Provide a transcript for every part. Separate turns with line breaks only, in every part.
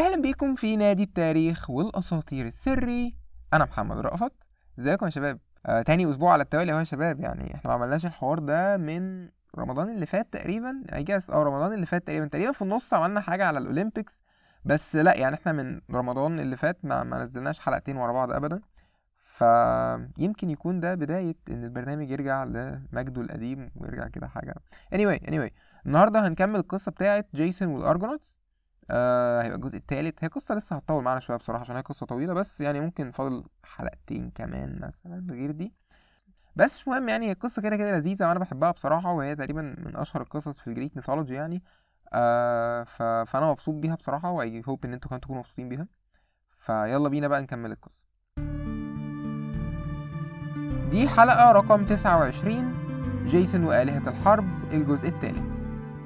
اهلا بيكم في نادي التاريخ والاساطير السري انا محمد رأفت ازيكم يا شباب آه تاني اسبوع على التوالي اهو يا شباب يعني احنا ما عملناش الحوار ده من رمضان اللي فات تقريبا اي جاس اه رمضان اللي فات تقريبا تقريبا في النص عملنا حاجه على الاولمبيكس بس لا يعني احنا من رمضان اللي فات ما, ما نزلناش حلقتين ورا بعض ابدا فيمكن يكون ده بداية إن البرنامج يرجع لمجده القديم ويرجع كده حاجة anyway anyway النهاردة هنكمل القصة بتاعة جيسون والأرجونوتس آه هيبقى الجزء التالت هي قصة لسه هتطول معانا شوية بصراحة عشان هي قصة طويلة بس يعني ممكن فاضل حلقتين كمان مثلا غير دي بس مش مهم يعني القصة كده كده لذيذة وأنا بحبها بصراحة وهي تقريبا من أشهر القصص في الجريك ميثولوجي يعني آه ف... فأنا مبسوط بيها بصراحة وأي هوب إن انتوا كمان تكونوا مبسوطين بيها فيلا بينا بقى نكمل القصة دي حلقة رقم 29 جيسون وآلهة الحرب الجزء الثالث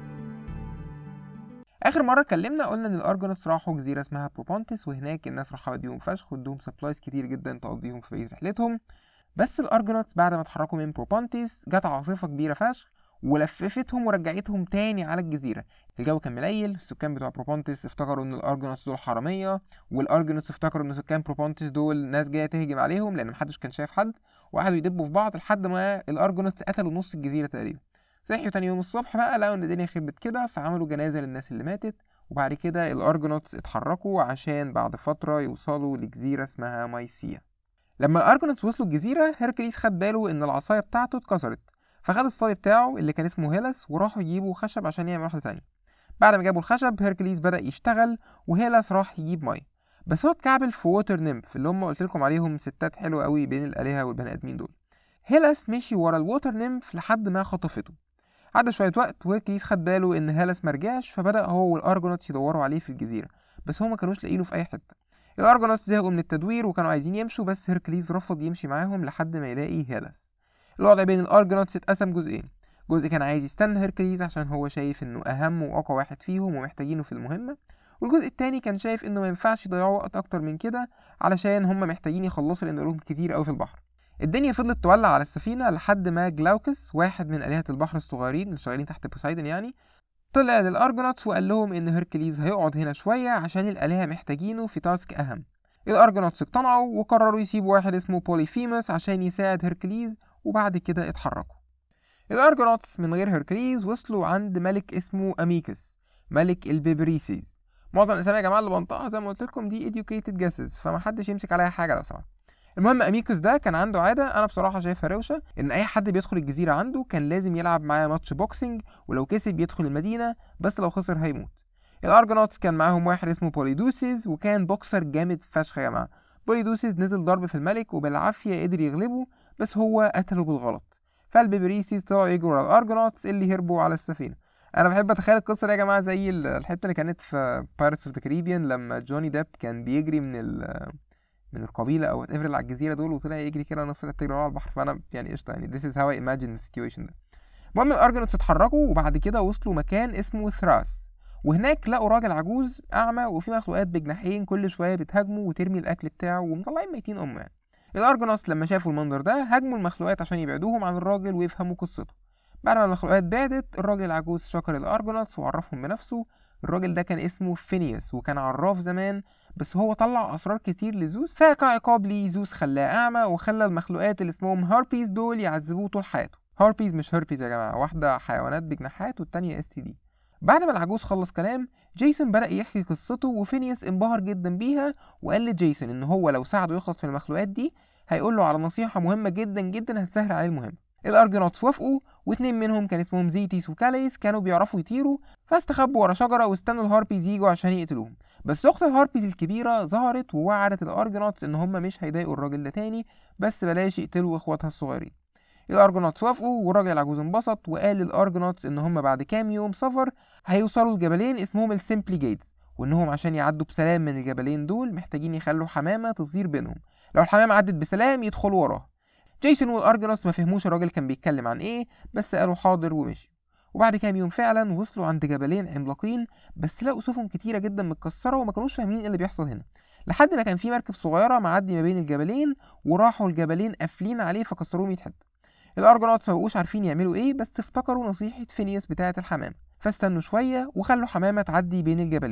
اخر مره اتكلمنا قلنا ان الارجونوتس راحوا جزيره اسمها بروبونتس وهناك الناس راحوا يديهم فشخ وادوهم سبلايز كتير جدا تقضيهم في بقيه رحلتهم بس الارجونوتس بعد ما اتحركوا من بروبونتس جت عاصفه كبيره فشخ ولففتهم ورجعتهم تاني على الجزيره الجو كان مليل السكان بتوع بروبونتس افتكروا ان الارجونوتس دول حراميه والارجونوتس افتكروا ان سكان بروبونتس دول ناس جايه تهجم عليهم لان محدش كان شايف حد وقعدوا يدبوا في بعض لحد ما الارجونوتس قتلوا نص الجزيره تقريبا صحيوا تاني يوم الصبح بقى لقوا ان الدنيا خربت كده فعملوا جنازة للناس اللي ماتت وبعد كده الارجونوتس اتحركوا عشان بعد فترة يوصلوا لجزيرة اسمها مايسيا لما الارجونوتس وصلوا الجزيرة هيركليس خد باله ان العصاية بتاعته اتكسرت فخد الصبي بتاعه اللي كان اسمه هيلاس وراحوا يجيبوا خشب عشان يعمل واحدة تانية بعد ما جابوا الخشب هيركليس بدأ يشتغل وهيلاس راح يجيب مية بس هو اتكعبل في ووتر نيمف اللي هم قلت لكم عليهم ستات حلوة قوي بين الآلهة والبني آدمين دول هيلاس مشي ورا الووتر نيمف لحد ما خطفته عدى شوية وقت وهيركليس خد باله إن هالس مرجعش فبدأ هو والأرجونوتس يدوروا عليه في الجزيرة بس هو ما كانوش لاقينه في أي حتة الأرجونوتس زهقوا من التدوير وكانوا عايزين يمشوا بس هيركليس رفض يمشي معاهم لحد ما يلاقي هالس الوضع بين الأرجونوتس اتقسم جزئين جزء كان عايز يستنى هيركليس عشان هو شايف إنه أهم وأقوى واحد فيهم ومحتاجينه في المهمة والجزء التاني كان شايف إنه ما ينفعش يضيعوا وقت أكتر من كده علشان هم محتاجين يخلصوا لأن لهم كتير أوي في البحر الدنيا فضلت تولع على السفينة لحد ما جلاوكس واحد من آلهة البحر الصغيرين اللي شغالين تحت بوسايدن يعني طلع للأرجونوتس وقال لهم إن هيركليز هيقعد هنا شوية عشان الآلهة محتاجينه في تاسك أهم الأرجونوتس اقتنعوا وقرروا يسيبوا واحد اسمه بوليفيموس عشان يساعد هيركليز وبعد كده اتحركوا الأرجونوتس من غير هيركليز وصلوا عند ملك اسمه أميكس ملك البيبريسيز معظم الأسامي يا جماعة اللي بنطقها زي ما قلت لكم دي educated guesses فمحدش يمسك عليها حاجة لو سمحت المهم اميكوس ده كان عنده عاده انا بصراحه شايفها روشه ان اي حد بيدخل الجزيره عنده كان لازم يلعب معاه ماتش بوكسنج ولو كسب يدخل المدينه بس لو خسر هيموت الارجونوتس كان معاهم واحد اسمه بوليدوسيس وكان بوكسر جامد فشخ يا جماعه بوليدوسيس نزل ضرب في الملك وبالعافيه قدر يغلبه بس هو قتله بالغلط فالبيبريسيس طلعوا يجروا على الارجونوتس اللي هربوا على السفينه انا بحب اتخيل القصه دي يا جماعه زي الحته اللي كانت في بايرتس اوف ذا كاريبيان لما جوني ديب كان بيجري من ال من القبيله او وات اللي على الجزيره دول وطلع يجري كده والناس طلعت تجري على البحر فانا يعني قشطه يعني this is how I imagine the situation ده المهم الارجونوتس اتحركوا وبعد كده وصلوا مكان اسمه ثراس وهناك لقوا راجل عجوز اعمى وفي مخلوقات بجناحين كل شويه بتهاجمه وترمي الاكل بتاعه ومطلعين ميتين امه يعني الارجونوتس لما شافوا المنظر ده هاجموا المخلوقات عشان يبعدوهم عن الراجل ويفهموا قصته بعد ما المخلوقات بعدت الراجل العجوز شكر الارجونوتس وعرفهم بنفسه الراجل ده كان اسمه فينيوس وكان عراف زمان بس هو طلع اسرار كتير لزوس فكعقاب ليه زوس خلاه اعمى وخلى المخلوقات اللي اسمهم هاربيز دول يعذبوه طول حياته هاربيز مش هربيز يا جماعه واحده حيوانات بجناحات والتانية اس تي دي بعد ما العجوز خلص كلام جيسون بدأ يحكي قصته وفينيوس انبهر جدا بيها وقال لجيسون ان هو لو ساعده يخلص من المخلوقات دي هيقول له على نصيحة مهمة جدا جدا هتسهل عليه المهمة الارجونوتس وافقوا واتنين منهم كان اسمهم زيتيس وكاليس كانوا بيعرفوا يطيروا فاستخبوا ورا شجرة واستنوا الهاربيز يجوا عشان يقتلوهم بس اخت الهاربيز الكبيرة ظهرت ووعدت الارجونوتس ان هم مش هيضايقوا الراجل ده تاني بس بلاش يقتلوا اخواتها الصغيرين الارجونوتس وافقوا والراجل العجوز انبسط وقال للارجونوتس ان هم بعد كام يوم سفر هيوصلوا لجبلين اسمهم السيمبلي جيتس وانهم عشان يعدوا بسلام من الجبلين دول محتاجين يخلوا حمامة تطير بينهم لو الحمامة عدت بسلام يدخلوا وراها جيسون والارجونوتس ما فهموش الراجل كان بيتكلم عن ايه بس قالوا حاضر ومشي وبعد كام يوم فعلا وصلوا عند جبلين عملاقين بس لقوا سفن كتيرة جدا متكسرة وما كانوش فاهمين ايه اللي بيحصل هنا لحد ما كان في مركب صغيرة معدي ما بين الجبلين وراحوا الجبلين قافلين عليه فكسروه 100 حتة الارجونوتس ما بقوش عارفين يعملوا ايه بس افتكروا نصيحة فينيوس بتاعة الحمام فاستنوا شوية وخلوا حمامة تعدي بين الجبلين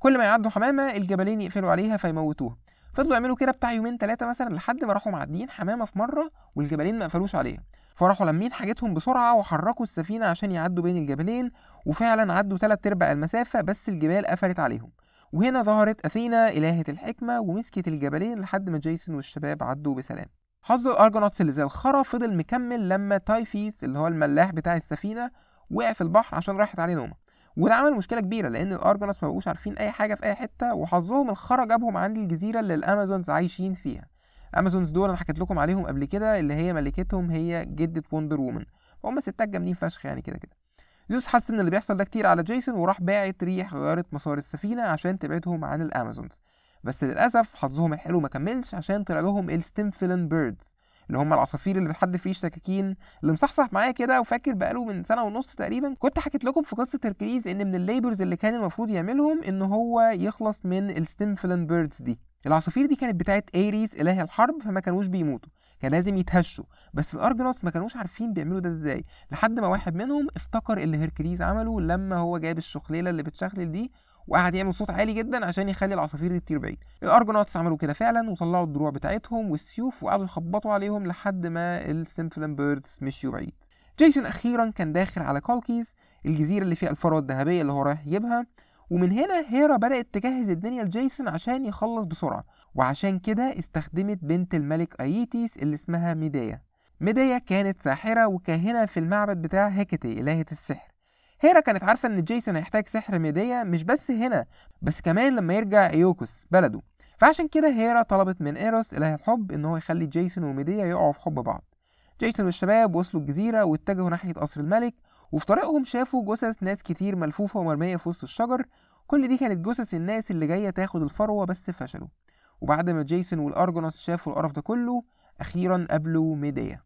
كل ما يعدوا حمامه الجبلين يقفلوا عليها فيموتوها فضلوا يعملوا كده بتاع يومين ثلاثه مثلا لحد ما راحوا معديين حمامه في مره والجبلين ما قفلوش عليها فراحوا لامين حاجتهم بسرعه وحركوا السفينه عشان يعدوا بين الجبلين وفعلا عدوا تلات ارباع المسافه بس الجبال قفلت عليهم وهنا ظهرت اثينا الهه الحكمه ومسكت الجبلين لحد ما جيسون والشباب عدوا بسلام حظ الارجونوتس اللي زي الخرا فضل مكمل لما تايفيس اللي هو الملاح بتاع السفينه وقع في البحر عشان راحت عليه نومه وده عمل مشكله كبيره لان الارجونوتس ما بقوش عارفين اي حاجه في اي حته وحظهم الخرا جابهم عند الجزيره اللي الامازونز عايشين فيها الامازونز دول انا حكيت لكم عليهم قبل كده اللي هي ملكتهم هي جده وندر وومن هم ستات جامدين فشخ يعني كده كده زيوس حس ان اللي بيحصل ده كتير على جيسون وراح باعت ريح غيرت مسار السفينه عشان تبعدهم عن الامازونز بس للاسف حظهم الحلو ما كملش عشان طلع لهم الستيمفيلن بيردز اللي هم العصافير اللي بتحدف ريش سكاكين اللي مصحصح معايا كده وفاكر بقاله من سنه ونص تقريبا كنت حكيت لكم في قصه هركليز ان من الليبرز اللي كان المفروض يعملهم ان هو يخلص من الستيمفيلن بيردز دي العصافير دي كانت بتاعت ايريس اله الحرب فما كانوش بيموتوا كان لازم يتهشوا بس الارجونوتس ما كانوش عارفين بيعملوا ده ازاي لحد ما واحد منهم افتكر اللي هركليز عمله لما هو جاب الشخليله اللي بتشخلل دي وقعد يعمل صوت عالي جدا عشان يخلي العصافير دي تطير بعيد الارجونوتس عملوا كده فعلا وطلعوا الدروع بتاعتهم والسيوف وقعدوا يخبطوا عليهم لحد ما السيمفلن بيردز مشيوا بعيد جيسون اخيرا كان داخل على كولكيز الجزيره اللي فيها الفروه الذهبيه اللي هو رايح يجيبها ومن هنا هيرا بدأت تجهز الدنيا لجيسون عشان يخلص بسرعة وعشان كده استخدمت بنت الملك أيتيس اللي اسمها ميديا ميديا كانت ساحرة وكاهنة في المعبد بتاع هيكتي إلهة السحر هيرا كانت عارفة إن جيسون هيحتاج سحر ميديا مش بس هنا بس كمان لما يرجع إيوكوس بلده فعشان كده هيرا طلبت من إيروس إله الحب إن هو يخلي جيسون وميديا يقعوا في حب بعض جيسون والشباب وصلوا الجزيرة واتجهوا ناحية قصر الملك وفي طريقهم شافوا جثث ناس كتير ملفوفة ومرمية في وسط الشجر كل دي كانت جثث الناس اللي جاية تاخد الفروة بس فشلوا وبعد ما جيسون والأرجونوس شافوا القرف ده كله أخيرا قابلوا ميديا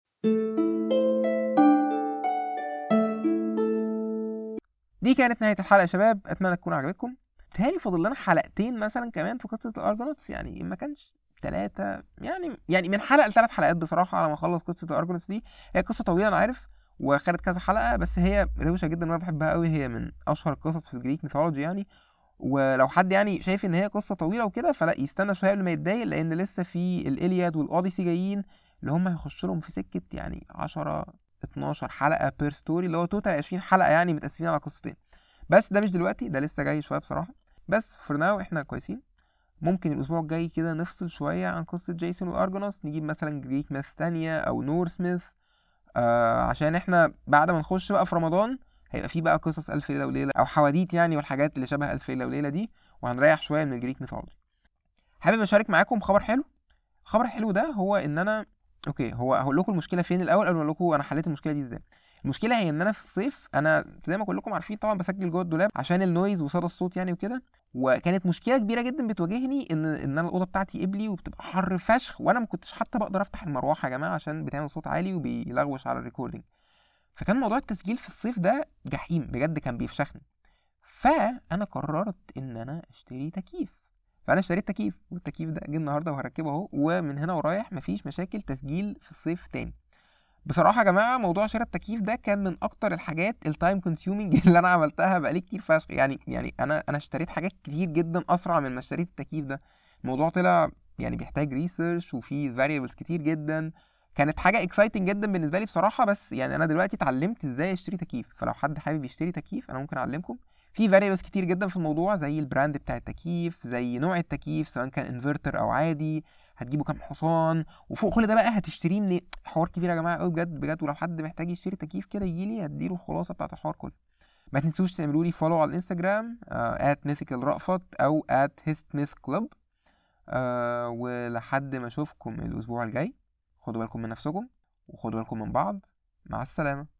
دي كانت نهاية الحلقة يا شباب أتمنى تكون عجبتكم تهيألي فاضل لنا حلقتين مثلا كمان في قصة الأرجونوتس يعني ما كانش ثلاثة يعني يعني من حلقة لثلاث حلقات بصراحة على ما أخلص قصة الأرجونوتس دي هي قصة طويلة أنا عارف وخدت كذا حلقة بس هي روشة جدا وأنا بحبها قوي هي من أشهر القصص في الجريك ميثولوجي يعني ولو حد يعني شايف ان هي قصه طويله وكده فلا يستنى شويه قبل ما يتضايق لان لسه في الالياد والاوديسي جايين اللي هم هيخشوا لهم في سكه يعني 10 12 حلقه بير ستوري اللي هو توتال 20 حلقه يعني متقسمين على قصتين بس ده مش دلوقتي ده لسه جاي شويه بصراحه بس فور ناو احنا كويسين ممكن الاسبوع الجاي كده نفصل شويه عن قصه جيسون والارجونوس نجيب مثلا جريك ميث تانية او نورس ميث آه عشان احنا بعد ما نخش بقى في رمضان هيبقى في بقى قصص الف ليله وليله او حواديت يعني والحاجات اللي شبه الف ليله وليله دي وهنريح شويه من الجريك ميثولوجي حابب اشارك معاكم خبر حلو الخبر الحلو ده هو ان انا اوكي هو هقول لكم المشكله فين الاول قبل ما اقول لكم انا حليت المشكله دي ازاي المشكله هي ان انا في الصيف انا زي ما كلكم عارفين طبعا بسجل جوه الدولاب عشان النويز وصدى الصوت يعني وكده وكانت مشكله كبيره جدا بتواجهني ان ان انا الاوضه بتاعتي قبلي وبتبقى حر فشخ وانا ما كنتش حتى بقدر افتح المروحه يا جماعه عشان بتعمل صوت عالي وبيلغوش على الريكوردنج فكان موضوع التسجيل في الصيف ده جحيم بجد كان بيفشخني فانا قررت ان انا اشتري تكييف فانا اشتريت تكييف والتكييف ده جه النهارده وهركبه اهو ومن هنا ورايح مفيش مشاكل تسجيل في الصيف تاني بصراحة يا جماعة موضوع شراء التكييف ده كان من أكتر الحاجات التايم كونسيومينج اللي أنا عملتها بقالي كتير فشخ يعني يعني أنا أنا اشتريت حاجات كتير جدا أسرع من ما اشتريت التكييف ده الموضوع طلع يعني بيحتاج ريسيرش وفي فاريبلز كتير جدا كانت حاجة اكسايتنج جدا بالنسبة لي بصراحة بس يعني أنا دلوقتي اتعلمت ازاي اشتري تكييف فلو حد حابب يشتري تكييف أنا ممكن أعلمكم في فاريبلز كتير جدا في الموضوع زي البراند بتاع التكييف زي نوع التكييف سواء كان انفرتر أو عادي هتجيبوا كام حصان وفوق كل ده بقى هتشتريه من حوار كبير يا جماعه قوي بجد بجد ولو حد محتاج يشتري تكييف كده يجي لي هديله الخلاصه بتاعت الحوار كله ما تنسوش تعملوا لي فولو على الانستجرام ات ميثيكال رأفت او ات هيست ميث كلوب ولحد ما اشوفكم الاسبوع الجاي خدوا بالكم من نفسكم وخدوا بالكم من بعض مع السلامه